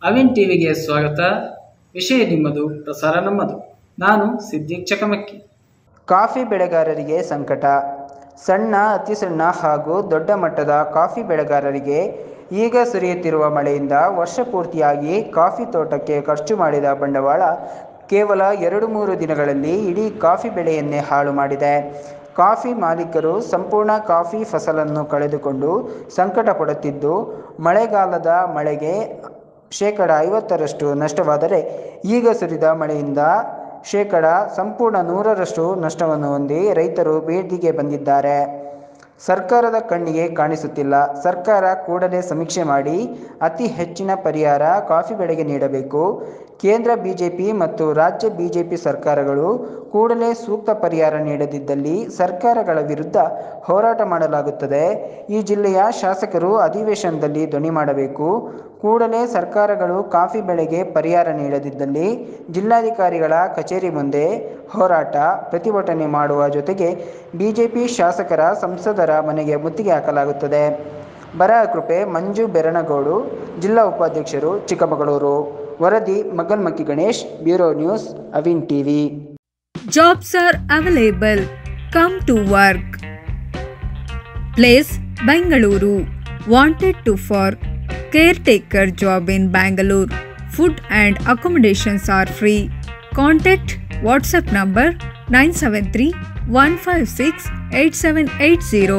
ಅವಿನ್ ಟಿವಿಗೆ ಸ್ವಾಗತ ವಿಷಯ ನಿಮ್ಮದು ಪ್ರಸಾರ ನಮ್ಮದು ನಾನು ಸಿದ್ದಿಕ್ ಚಕಮಕ್ಕಿ ಕಾಫಿ ಬೆಳೆಗಾರರಿಗೆ ಸಂಕಟ ಸಣ್ಣ ಅತಿ ಸಣ್ಣ ಹಾಗೂ ದೊಡ್ಡ ಮಟ್ಟದ ಕಾಫಿ ಬೆಳೆಗಾರರಿಗೆ ಈಗ ಸುರಿಯುತ್ತಿರುವ ಮಳೆಯಿಂದ ವರ್ಷ ಪೂರ್ತಿಯಾಗಿ ಕಾಫಿ ತೋಟಕ್ಕೆ ಖರ್ಚು ಮಾಡಿದ ಬಂಡವಾಳ ಕೇವಲ ಎರಡು ಮೂರು ದಿನಗಳಲ್ಲಿ ಇಡೀ ಕಾಫಿ ಬೆಳೆಯನ್ನೇ ಹಾಳು ಮಾಡಿದೆ ಕಾಫಿ ಮಾಲೀಕರು ಸಂಪೂರ್ಣ ಕಾಫಿ ಫಸಲನ್ನು ಕಳೆದುಕೊಂಡು ಸಂಕಟ ಪಡುತ್ತಿದ್ದು ಮಳೆಗಾಲದ ಮಳೆಗೆ ಶೇಕಡ ಐವತ್ತರಷ್ಟು ನಷ್ಟವಾದರೆ ಈಗ ಸುರಿದ ಮಳೆಯಿಂದ ಶೇಕಡ ಸಂಪೂರ್ಣ ನೂರರಷ್ಟು ನಷ್ಟವನ್ನು ಹೊಂದಿ ರೈತರು ಬೀದಿಗೆ ಬಂದಿದ್ದಾರೆ ಸರ್ಕಾರದ ಕಣ್ಣಿಗೆ ಕಾಣಿಸುತ್ತಿಲ್ಲ ಸರ್ಕಾರ ಕೂಡಲೇ ಸಮೀಕ್ಷೆ ಮಾಡಿ ಅತಿ ಹೆಚ್ಚಿನ ಪರಿಹಾರ ಕಾಫಿ ಬೆಳೆಗೆ ನೀಡಬೇಕು ಕೇಂದ್ರ ಬಿಜೆಪಿ ಮತ್ತು ರಾಜ್ಯ ಬಿಜೆಪಿ ಸರ್ಕಾರಗಳು ಕೂಡಲೇ ಸೂಕ್ತ ಪರಿಹಾರ ನೀಡದಿದ್ದಲ್ಲಿ ಸರ್ಕಾರಗಳ ವಿರುದ್ಧ ಹೋರಾಟ ಮಾಡಲಾಗುತ್ತದೆ ಈ ಜಿಲ್ಲೆಯ ಶಾಸಕರು ಅಧಿವೇಶನದಲ್ಲಿ ಧ್ವನಿ ಮಾಡಬೇಕು ಕೂಡಲೇ ಸರ್ಕಾರಗಳು ಕಾಫಿ ಬೆಳೆಗೆ ಪರಿಹಾರ ನೀಡದಿದ್ದಲ್ಲಿ ಜಿಲ್ಲಾಧಿಕಾರಿಗಳ ಕಚೇರಿ ಮುಂದೆ ಹೋರಾಟ ಪ್ರತಿಭಟನೆ ಮಾಡುವ ಜೊತೆಗೆ ಬಿಜೆಪಿ ಶಾಸಕರ ಸಂಸದರ ಮನೆಗೆ ಮುತ್ತಿಗೆ ಹಾಕಲಾಗುತ್ತದೆ ಬರ ಕೃಪೆ ಮಂಜು ಬೆರಣಗೋಡು ಜಿಲ್ಲಾ ಉಪಾಧ್ಯಕ್ಷರು ಚಿಕ್ಕಮಗಳೂರು ವರದಿ Magalmakki Ganesh bureau news Avin TV Jobs are available. Come to work. Place Bangalore. Wanted to for caretaker job in Bangalore. Food and accommodations are free. Contact WhatsApp number 973 156 8780.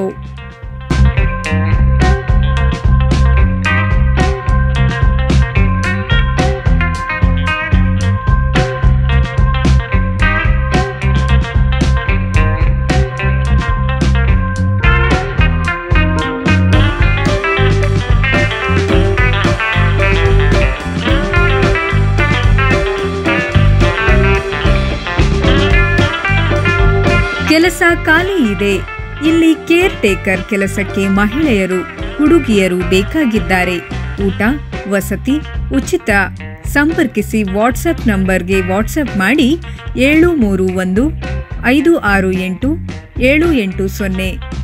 ಕೆಲಸ ಖಾಲಿ ಇದೆ ಇಲ್ಲಿ ಕೇರ್ ಟೇಕರ್ ಕೆಲಸಕ್ಕೆ ಮಹಿಳೆಯರು ಹುಡುಗಿಯರು ಬೇಕಾಗಿದ್ದಾರೆ ಊಟ ವಸತಿ ಉಚಿತ ಸಂಪರ್ಕಿಸಿ ವಾಟ್ಸಪ್ ನಂಬರ್ಗೆ ವಾಟ್ಸಪ್ ಮಾಡಿ ಏಳು ಮೂರು ಒಂದು ಐದು ಆರು ಎಂಟು ಏಳು ಎಂಟು ಸೊನ್ನೆ